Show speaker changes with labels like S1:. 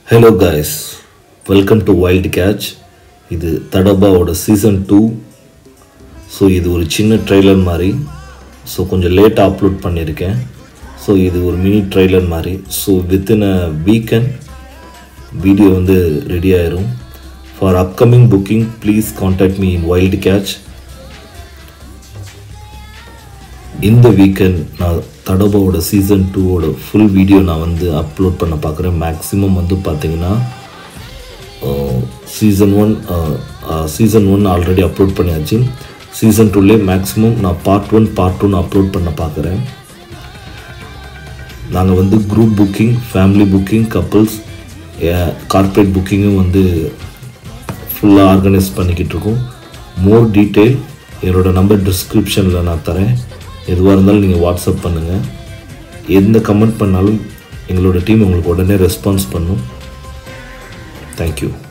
S1: hello guys welcome to wild catch இது தடபாவோட season two so இது ஒரு சின்ன ட்ரெய்லர் மாதிரி ஸோ கொஞ்சம் லேட்டாக அப்லோட் பண்ணியிருக்கேன் ஸோ இது ஒரு மினி ட்ரெய்லர் மாதிரி so within a weekend video வந்து ரெடி ஆயிரும் for upcoming booking please contact me in wild catch இந்த வீக்கெண்ட் நான் தடபாவோட சீசன் டூவோட ஃபுல் வீடியோ நான் வந்து அப்லோட் பண்ண பார்க்குறேன் மேக்ஸிமம் வந்து பார்த்தீங்கன்னா season one season one already upload பண்ணியாச்சு சீசன் டூலே மேக்ஸிமம் நான் பார்ட் ஒன் பார்ட் டூன்னு அப்லோட் பண்ண பார்க்குறேன் நாங்கள் வந்து group booking family booking couples corporate புக்கிங்கும் வந்து ஃபுல்லாக ஆர்கனைஸ் பண்ணிக்கிட்டு இருக்கோம் மோர் டீட்டெயில் என்னோட நம்பர் டிஸ்கிரிப்ஷனில் நான் தரேன் எதுவாக இருந்தாலும் நீங்கள் வாட்ஸ்அப் பண்ணுங்கள் எந்த கமெண்ட் பண்ணாலும் எங்களோட டீம் உங்களுக்கு உடனே ரெஸ்பான்ஸ் பண்ணும் தேங்க்யூ